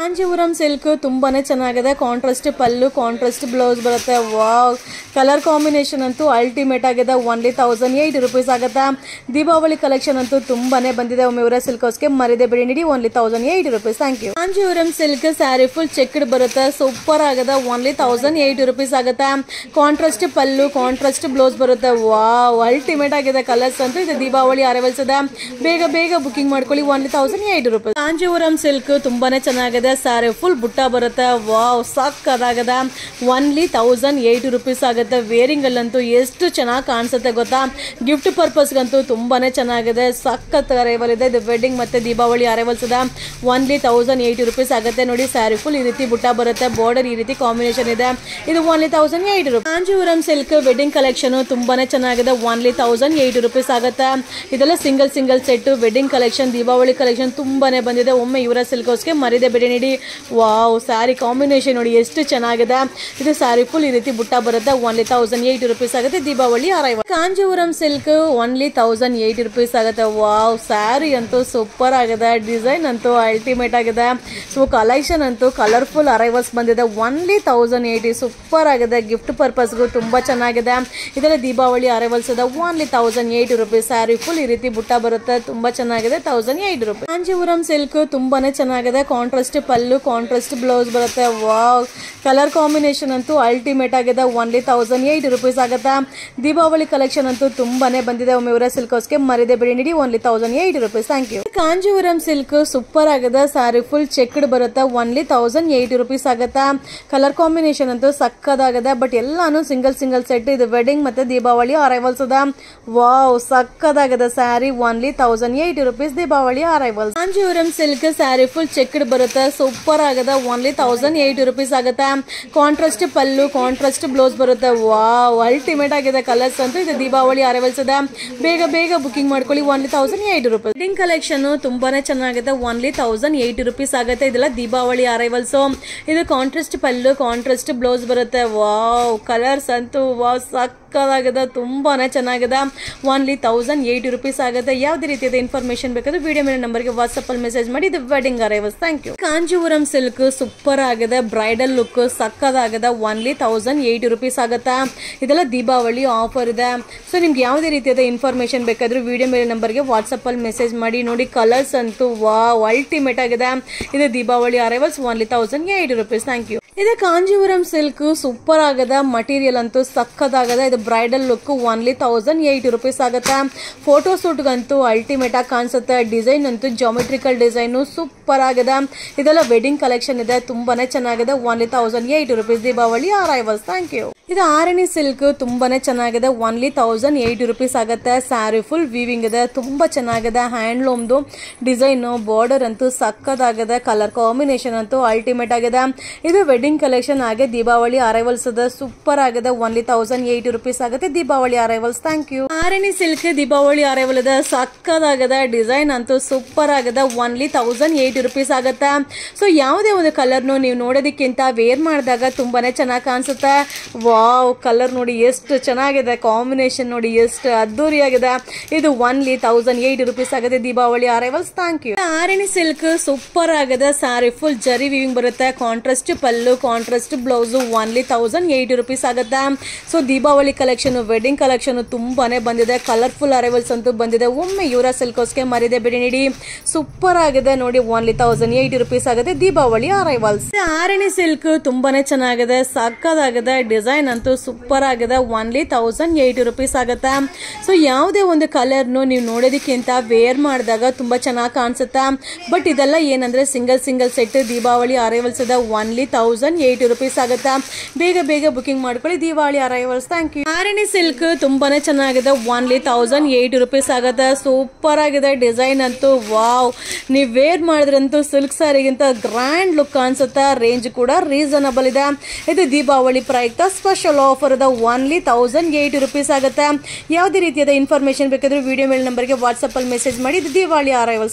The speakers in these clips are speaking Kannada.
ಕಾಂಜೀವರಂ ಸಿಲ್ಕ್ ತುಂಬಾನೇ ಚೆನ್ನಾಗಿದೆ ಕಾಂಟ್ರಾಸ್ಟ್ ಪಲ್ಲು ಕಾಂಟ್ರಾಸ್ಟ್ ಬ್ಲೌಸ್ ಬರುತ್ತೆ ವಾವ್ ಕಲರ್ ಕಾಂಬಿನೇಷನ್ ಅಂತೂ ಅಲ್ಟಿಮೇಟ್ ಆಗಿದೆ ಒನ್ಲಿ ತೌಸಂಡ್ ಏಯ್ಟ್ ರುಪೀಸ್ ಆಗುತ್ತೆ ದೀಪಾವಳಿ ಕಲೆಕ್ಷನ್ ಅಂತೂ ತುಂಬಾನೇ ಬಂದಿದೆ ಒಮ್ಮೆ ಇವರ ಸಿಲ್ಕ್ ಹೌಸ್ಗೆ ಮರಿದೆ ಬಿಡಿ ನೀಡಿ only thousand eight rupees thank you Kanjeevaram silk sari full checked ಬರುತ್ತೆ ಸೂಪರ್ ಆಗಿದೆ ಒನ್ಲಿ ತೌಸಂಡ್ ಏಯ್ಟ್ ರುಪೀಸ್ ಆಗುತ್ತೆ ಕಾಂಟ್ರಾಸ್ಟ್ ಪಲ್ಲು ಕಾಂಟ್ರಾಸ್ಟ್ ಬ್ಲೌಸ್ ಬರುತ್ತೆ ವಾವ್ ಅಲ್ಟಿಮೇಟ್ ಆಗಿದೆ ಕಲರ್ಸ್ ಅಂತೂ ಇದು ದೀಪಾವಳಿ ಅರೈವಲ್ಸ್ ಇದೆ ಬೇಗ ಬೇಗ ಬುಕಿಂಗ್ ಮಾಡ್ಕೊಳ್ಳಿ only thousand eight rupees Kanjeevaram silk ತುಂಬಾನೇ ಚೆನ್ನಾಗಿದೆ ಸ್ಯಾರಿ ಫುಲ್ ಬುಟ್ಟ ಬರುತ್ತೆ ವಾವ್ ಸಾಕ್ ಅದಾಗದ ಒನ್ಲಿ ತೌಸಂಡ್ ಏಯ್ಟಿ ರುಪೀಸ್ ಆಗುತ್ತೆ ವೇರಿಂಗ್ ಅಲ್ಲಂತೂ ಎಷ್ಟು ಚೆನ್ನಾಗಿ ಕಾಣಿಸುತ್ತೆ ಗೊತ್ತಾ ಗಿಫ್ಟ್ ಪರ್ಪಸ್ಗಂತೂ ತುಂಬಾನೇ ಚೆನ್ನಾಗಿದೆ ಸಖತ್ ಅರೈವಲ್ ಇದೆ ಇದು ವೆಡ್ಡಿಂಗ್ ಮತ್ತೆ ದೀಪಾವಳಿ ಅರೈವಲ್ಸ್ ಇದೆ ಒನ್ಲಿ ತೌಸಂಡ್ ಏಯ್ಟಿ ರುಪೀಸ್ ಆಗುತ್ತೆ ನೋಡಿ ಸ್ಯಾರಿ ಫುಲ್ ಈ ರೀತಿ ಬುಟ್ಟ ಬರುತ್ತೆ ಬಾರ್ಡರ್ ಈ ರೀತಿ ಕಾಂಬಿನೇಷನ್ ಇದೆ ಇದು only thousand eighty rupees Kanjeevaram silk wedding collection ತುಂಬಾನೇ ಚೆನ್ನಾಗಿದೆ ಒನ್ಲಿ ತೌಸಂಡ್ ಏಯ್ಟಿ ರುಪೀಸ್ ಆಗುತ್ತೆ ಇದೆಲ್ಲ single single set wedding collection Deepavali collection ತುಂಬಾನೇ ಬಂದಿದೆ ಒಮ್ಮೆ ಇವರ ಸಿಲ್ಕ್ ಹೌಸ್ಗೆ ಮರಿದೆ ಬಿಡಿ ನೀಡಿ ವಾವ್ ಸ್ಯಾರಿ ಕಾಂಬಿನೇಷನ್ ನೋಡಿ ಎಷ್ಟು ಚೆನ್ನಾಗಿದೆ ಇದು ಸ್ಯಾರಿ ಫುಲ್ ಈ ರೀತಿ ಬುಟ್ಟ ಬರುತ್ತೆ ಒನ್ಲಿ ತೌಸಂಡ್ ಏಯ್ಟಿ ರುಪೀಸ್ ಆಗುತ್ತೆ Deepavali arrival Kanjeevaram silk only thousand eighty rupees ಆಗುತ್ತೆ ವಾವ್ ಸ್ಯಾರಿ ಅಂತೂ ಸೂಪರ್ ಆಗಿದೆ ಡಿಸೈನ್ ಅಂತೂ ಅಲ್ಟಿಮೇಟ್ ಆಗಿದೆ ಸೊ ಕಲೆಕ್ಷನ್ ಅಂತೂ ಕಲರ್ಫುಲ್ ಅರೈವಲ್ಸ್ ಬಂದಿದೆ ಒನ್ಲಿ ತೌಸಂಡ್ ಏಯ್ಟಿ ಸೂಪರ್ ಆಗಿದೆ ಗಿಫ್ಟ್ ಪರ್ಪಸ್ಗೂ ತುಂಬ ಚೆನ್ನಾಗಿದೆ ಇದೆಲ್ಲ ದೀಪಾವಳಿ ಅರೈವಲ್ಸ್ ಇದೆ only thousand eighty rupees sari full ಈ ರೀತಿ ಬುಟ್ಟ ಬರುತ್ತೆ ತುಂಬ ಚೆನ್ನಾಗಿದೆ thousand eighty rupees Kanjeevaram silk ತುಂಬಾನೇ ಚೆನ್ನಾಗಿದೆ ಕಾಂಟ್ರಾಸ್ಟ್ ಪಲ್ಲು ಕಾಂಟ್ರಾಸ್ಟ್ ಬ್ಲೌಸ್ ಬರುತ್ತೆ ವಾವ್ ಕಲರ್ ಕಾಂಬಿನೇಷನ್ ಅಂತೂ ಅಲ್ಟಿಮೇಟ್ ಆಗಿದೆ ಒನ್ಲಿ ತೌಸಂಡ್ ಏಯ್ಟಿ ರುಪೀಸ್ ಆಗುತ್ತೆ ದೀಪಾವಳಿ ಕಲೆಕ್ಷನ್ ಅಂತೂ ತುಂಬಾನೇ ಬಂದಿದೆ ಒಮ್ಮೆ ಇವರ ಸಿಲ್ಕ್ ಹೌಸ್ಗೆ ಮರಿದೆ ಬಿಡಿ ನೀಡಿ only thousand eighty rupees thank you Kanjeevaram silk super ಆಗಿದೆ ಸ್ಯಾರಿ ಫುಲ್ ಚೆಕ್ಡ್ ಬರುತ್ತೆ ಒನ್ಲಿ ತೌಸಂಡ್ ಏಯ್ಟಿ ರುಪೀಸ್ ಆಗುತ್ತೆ ಕಲರ್ ಕಾಂಬಿನೇಷನ್ ಅಂತೂ ಸಕ್ಕದಾಗಿದೆ ಬಟ್ ಎಲ್ಲಾನು ಸಿಂಗಲ್ ಸಿಂಗಲ್ ಸೆಟ್ ಇದು ವೆಡ್ಡಿಂಗ್ ಮತ್ತೆ ದೀಪಾವಳಿ ಅರೈವಲ್ಸ್ ಅದ ವಾವ್ ಸಕ್ಕದಾಗಿದೆ sari only thousand eighty rupees Deepavali arrivals Kanjeevaram silk sari full checked ಬರುತ್ತೆ ಸೂಪರ್ ಆಗಿದೆ ಒನ್ಲಿ ತೌಸಂಡ್ ಏಯ್ಟಿ ರುಪೀಸ್ ಆಗುತ್ತೆ ಕಾಂಟ್ರಾಸ್ಟ್ ಪಲ್ಲು ಕಾಂಟ್ರಾಸ್ಟ್ ಬ್ಲೌಸ್ ಬರುತ್ತೆ ವಾವ್ ಅಲ್ಟಿಮೇಟ್ ಆಗಿದೆ ಕಲರ್ಸ್ ಅಂತೂ ಇದು ದೀಪಾವಳಿ ಅರೈವಲ್ಸ್ ಇದೆ ಬೇಗ ಬೇಗ ಬುಕಿಂಗ್ ಮಾಡ್ಕೊಳ್ಳಿ only thousand eighty rupees wedding collection ತುಂಬಾನೇ ಚೆನ್ನಾಗಿದೆ ಒನ್ಲಿ ತೌಸಂಡ್ ಏಯ್ಟಿ ರುಪೀಸ್ ಆಗುತ್ತೆ ಇದೆಲ್ಲ ದೀಪಾವಳಿ ಅರೈವಲ್ಸ್ ಇದು ಕಾಂಟ್ರಾಸ್ಟ್ ಪಲ್ಲು ಕಾಂಟ್ರಾಸ್ಟ್ ಬ್ಲೌಸ್ ಬರುತ್ತೆ ವಾವ್ ಕಲರ್ಸ್ ಅಂತೂ ವಾವ್ ಸಕ್ಕದಾಗಿದೆ ತುಂಬಾನೇ ಚೆನ್ನಾಗಿದೆ ಒನ್ಲಿ ತೌಸಂಡ್ ಏಯ್ಟಿ ರುಪೀಸ್ ಆಗುತ್ತೆ ಯಾವುದೇ ರೀತಿಯಾದ ಇನ್ಫಾರ್ಮೇಶನ್ ಬೇಕಾದ್ರೆ ವಿಡಿಯೋ ಮೇಲೆ ನಂಬರ್ಗೆ ವಾಟ್ಸಪ್ ಅಲ್ಲಿ ಮೆಸೇಜ್ ಮಾಡಿ ಇದು wedding arrivals thank you Kanjeevaram silk super ಆಗಿದೆ ಬ್ರೈಡಲ್ ಲುಕ್ ಸಕ್ಕದಾಗಿದೆ ಒನ್ಲಿ ತೌಸಂಡ್ ಏಯ್ಟಿ ರುಪೀಸ್ ಆಗುತ್ತೆ ಇದೆಲ್ಲ ದೀಪಾವಳಿ ಆಫರ್ ಇದೆ ಸೊ ನಿಮ್ಗೆ ಯಾವುದೇ ರೀತಿಯಾದ ಇನ್ಫಾರ್ಮೇಶನ್ ಬೇಕಾದ್ರೂ ವಿಡಿಯೋ ಮೇಲೆ ನಂಬರ್ಗೆ ವಾಟ್ಸಪ್ ಅಲ್ಲಿ ಮೆಸೇಜ್ ಮಾಡಿ ನೋಡಿ ಕಲರ್ಸ್ ಅಂತೂ ವಾವ್ ಅಲ್ಟಿಮೇಟ್ ಆಗಿದೆ ಇದು Deepavali arrivals only thousand eighty rupees thank you ಇದು ಕಾಂಜೀವರಂ ಸಿಲ್ಕ್ ಸೂಪರ್ ಆಗದ ಮಟೀರಿಯಲ್ ಅಂತೂ ಸಕ್ಕದಾಗದ ಇದು bridal look only thousand eighty rupees ಆಗುತ್ತೆ ಫೋಟೋ ಶೂಟ್ಗಂತೂ ಅಲ್ಟಿಮೇಟ್ ಆಗಿ ಕಾಣಿಸುತ್ತೆ ಡಿಸೈನ್ ಅಂತೂ ಜಾಮೆಟ್ರಿಕಲ್ ಡಿಸೈನು ಸೂಪರ್ ಆಗಿದೆ ಇದೆಲ್ಲ ವೆಡ್ಡಿಂಗ್ ಕಲೆಕ್ಷನ್ ಇದೆ ತುಂಬಾನೇ ಚೆನ್ನಾಗಿದೆ only thousand eighty rupees Deepavali arrivals thank you ಇದು ಆರಣಿ ಸಿಲ್ಕ್ ತುಂಬಾನೇ ಚೆನ್ನಾಗಿದೆ ಒನ್ಲಿ ತೌಸಂಡ್ ಏಯ್ಟಿ ರುಪೀಸ್ ಆಗುತ್ತೆ ಸ್ಯಾರಿ ಫುಲ್ ವೀವಿಂಗ್ ಇದೆ ತುಂಬಾ ಚೆನ್ನಾಗಿದೆ ಹ್ಯಾಂಡ್ಲೂಮ್ದು ಡಿಸೈನು ಬಾರ್ಡರ್ ಅಂತೂ ಸಕ್ಕದಾಗಿದೆ ಕಲರ್ ಕಾಂಬಿನೇಷನ್ ಅಂತೂ ಅಲ್ಟಿಮೇಟ್ ಆಗಿದೆ ಇದು ವೆಡ್ಡಿಂಗ್ ಕಲೆಕ್ಷನ್ ಹಾಗೆ ದೀಪಾವಳಿ ಅರೈವಲ್ಸ್ ಇದೆ ಸೂಪರ್ ಆಗಿದೆ ಒನ್ಲಿ ತೌಸಂಡ್ ಏಯ್ಟಿ ರುಪೀಸ್ ಆಗುತ್ತೆ Deepavali arrivals thank you Arani silk Deepavali arrival ಇದೆ ಸಕ್ಕದಾಗಿದೆ ಡಿಸೈನ್ ಅಂತೂ ಸೂಪರ್ ಆಗಿದೆ ಒನ್ಲಿ ತೌಸಂಡ್ ಏಯ್ಟಿ ರುಪೀಸ್ ಆಗುತ್ತೆ ಸೊ ಯಾವುದೇ ಒಂದು ಕಲರ್ನು ನೀವು ನೋಡೋದಕ್ಕಿಂತ ವೇರ್ ಮಾಡಿದಾಗ ತುಂಬಾನೇ ಚೆನ್ನಾಗಿ ಕಾಣಿಸುತ್ತೆ ವಾವ್ ಕಲರ್ ನೋಡಿ ಎಷ್ಟು ಚೆನ್ನಾಗಿದೆ ಕಾಂಬಿನೇಷನ್ ನೋಡಿ ಎಷ್ಟು ಅದ್ದೂರಿಯಾಗಿದೆ ಇದು ಒನ್ಲಿ ತೌಸಂಡ್ ಏಯ್ಟಿ ರುಪೀಸ್ ಆಗುತ್ತೆ Deepavali arrivals thank you Arani silk super ಆಗಿದೆ ಸ್ಯಾರಿ ಫುಲ್ ಜರಿ ವಿವಿಂಗ್ ಬರುತ್ತೆ contrast pallu contrast blouse only thousand eighty rupees ಆಗುತ್ತೆ so Deepavali collection wedding collection ತುಂಬಾನೇ ಬಂದಿದೆ ಕಲರ್ಫುಲ್ ಅರೈವಲ್ಸ್ ಅಂತೂ ಬಂದಿದೆ ಒಮ್ಮೆ ಇವರ ಸಿಲ್ಕ್ ಹೌಸ್ಗೆ ಮರಿದೆ ಬಿಡಿ ನೀಡಿ ಸೂಪರ್ ಆಗಿದೆ ನೋಡಿ ಒನ್ಲಿ ತೌಸಂಡ್ ಏಯ್ಟಿ ರುಪೀಸ್ ಆಗುತ್ತೆ ದೀಪಾವಳಿ ಅರೈವಲ್ಸ್ ಆರಣಿ ಸಿಲ್ಕ್ ತುಂಬಾನೇ ಚೆನ್ನಾಗಿದೆ ಸಕ್ಕದಾಗಿದೆ ಡಿಸೈನ್ ಅಂತೂ ಸೂಪರ್ ಆಗಿದೆ ಒನ್ಲಿ ತೌಸಂಡ್ ಏಯ್ಟಿ ರುಪೀಸ್ ಆಗುತ್ತೆ ಸೊ ಯಾವುದೇ ಒಂದು ಕಲರ್ನು ನೀವು ನೋಡೋದಕ್ಕಿಂತ ವೇರ್ ಮಾಡಿದಾಗ ತುಂಬಾ ಚೆನ್ನಾಗಿ ಕಾಣಿಸುತ್ತೆ ಬಟ್ ಇದೆಲ್ಲ ಏನಂದ್ರೆ single single set Deepavali arrivals ಇದೆ ಒನ್ಲಿ ತೌಸಂಡ್ ಏಯ್ಟಿ ರುಪೀಸ್ ಆಗುತ್ತೆ ಬೇಗ ಬೇಗ ಬುಕಿಂಗ್ ಮಾಡ್ಕೊಳ್ಳಿ Deepavali arrivals thank you Arani silk ತುಂಬಾನೇ ಚೆನ್ನಾಗಿದೆ ಒನ್ಲಿ ತೌಸಂಡ್ ಏಯ್ಟಿ ರುಪೀಸ್ ಆಗುತ್ತೆ ಸೂಪರ್ ಆಗಿದೆ ಡಿಸೈನ್ ಅಂತೂ ವಾವ್ ನೀವು ವೇರ್ ಮಾಡಿದ್ರಂತೂ ಸಿಲ್ಕ್ ಸ್ಯಾರಿಗಿಂತ ಗ್ರ್ಯಾಂಡ್ ಲುಕ್ ಕಾಣಿಸುತ್ತೆ ರೇಂಜ್ ಕೂಡ ರೀಸನಬಲ್ ಇದೆ ಇದು ದೀಪಾವಳಿ ಪ್ರಯುಕ್ತ ಸ್ಪೆಷಲ್ ಆಫರ್ ಇದೆ ಒನ್ಲಿ ತೌಸಂಡ್ ಏಯ್ಟಿ ರುಪೀಸ್ ಆಗುತ್ತೆ ಯಾವುದೇ ರೀತಿಯಾದ ಇನ್ಫಾರ್ಮೇಶನ್ ಬೇಕಾದ್ರೆ ವಿಡಿಯೋ ಮೇಲೆ ನಂಬರ್ಗೆ ವಾಟ್ಸಪ್ ಅಲ್ಲಿ ಮೆಸೇಜ್ ಮಾಡಿ ಇದು ದೀಪಾವಳಿ ಅರೈವಲ್ಸ್ ಥ್ಯಾಂಕ್ ಯು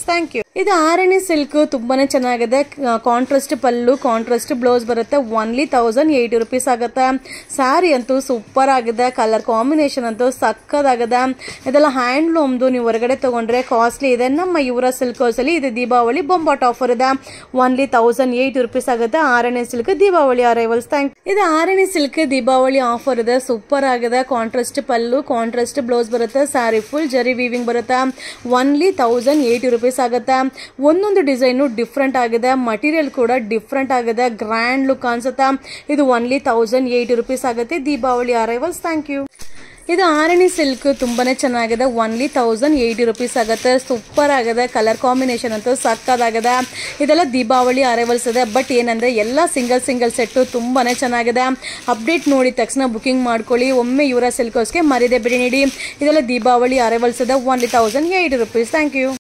ಇದು ಆರಣಿ ಸಿಲ್ಕ್ ತುಂಬಾನೇ ಚೆನ್ನಾಗಿದೆ ಕಾಂಟ್ರಾಸ್ಟ್ ಪಲ್ಲು ಕಾಂಟ್ರಾಸ್ಟ್ ಬ್ಲೌಸ್ ಬರುತ್ತೆ ಒನ್ಲಿ ತೌಸಂಡ್ ಏಯ್ಟಿ ರುಪೀಸ್ ಆಗುತ್ತೆ ಸ್ಯಾರಿ ಅಂತೂ ಸೂಪರ್ ಆಗಿದೆ ಕಲರ್ ಕಾಂಬಿನೇಷನ್ ಅಂತೂ ಸಕ್ಕದಾಗಿದೆ ಇದೆಲ್ಲ ಹ್ಯಾಂಡ್ಲೂಮ್ದು ನೀವು ಹೊರಗಡೆ ತಗೊಂಡ್ರೆ ಕಾಸ್ಟ್ಲಿ ಇದೆ ನಮ್ಮ ಇವರ ಸಿಲ್ಕ್ ಹೌಸಲ್ಲಿ ಇದು ದೀಪಾವಳಿ ಬೊಂಬಾಟ್ ಆಫರ್ ಇದೆ ಒನ್ಲಿ ತೌಸಂಡ್ ಏಯ್ಟಿ ರುಪೀಸ್ ಆಗುತ್ತೆ Arani silk Deepavali arrivals thank ಇದು ಆರಣಿ ಸಿಲ್ಕ್ ದೀಪಾವಳಿ ಆಫರ್ ಇದೆ ಸೂಪರ್ ಆಗಿದೆ ಕಾಂಟ್ರಾಸ್ಟ್ ಪಲ್ಲು ಕಾಂಟ್ರಾಸ್ಟ್ ಬ್ಲೌಸ್ ಬರುತ್ತೆ ಸ್ಯಾರಿ ಫುಲ್ ಜರಿ ವೀವಿಂಗ್ ಬರುತ್ತೆ ಒನ್ಲಿ ತೌಸಂಡ್ ಏಯ್ಟಿ ರುಪೀಸ್ ಆಗುತ್ತೆ ಒಂದೊಂದು ಡಿಸೈನು ಡಿಫ್ರೆಂಟ್ ಆಗಿದೆ ಮಟೀರಿಯಲ್ ಕೂಡ ಡಿಫ್ರೆಂಟ್ ಆಗಿದೆ ಗ್ರ್ಯಾಂಡ್ ಲುಕ್ ಅನ್ಸುತ್ತೆ ಇದು ಒನ್ಲಿ ತೌಸಂಡ್ ಏಯ್ಟಿ ರುಪೀಸ್ ಆಗುತ್ತೆ ದೀಪಾವಳಿ ಅರೈವಲ್ಸ್ ಥ್ಯಾಂಕ್ ಯು ಇದು ಆರಣಿ ಸಿಲ್ಕ್ ತುಂಬಾನೇ ಚೆನ್ನಾಗಿದೆ ಒನ್ಲಿ ತೌಸಂಡ್ ಏಯ್ಟಿ ರುಪೀಸ್ ಆಗುತ್ತೆ ಸೂಪರ್ ಆಗಿದೆ ಕಲರ್ ಕಾಂಬಿನೇಷನ್ ಅಂತೂ ಸಕ್ಕದಾಗಿದೆ ಇದೆಲ್ಲ ದೀಪಾವಳಿ ಅರೈವಲ್ಸ್ ಇದೆ ಬಟ್ ಏನಂದ್ರೆ ಎಲ್ಲ ಸಿಂಗಲ್ ಸಿಂಗಲ್ ಸೆಟ್ಟು ತುಂಬಾನೇ ಚೆನ್ನಾಗಿದೆ ಅಪ್ಡೇಟ್ ನೋಡಿ ತಕ್ಷಣ ಬುಕಿಂಗ್ ಮಾಡ್ಕೊಳ್ಳಿ ಒಮ್ಮೆ ಇವರ ಸಿಲ್ಕ್ ಹೌಸ್ಗೆ ಮರಿದೆ ಬಿಡಿ ನೀಡಿ ಇದೆಲ್ಲ ದೀಪಾವಳಿ ಅರೈವಲ್ಸ್ ಇದೆ only thousand eighty rupees thank you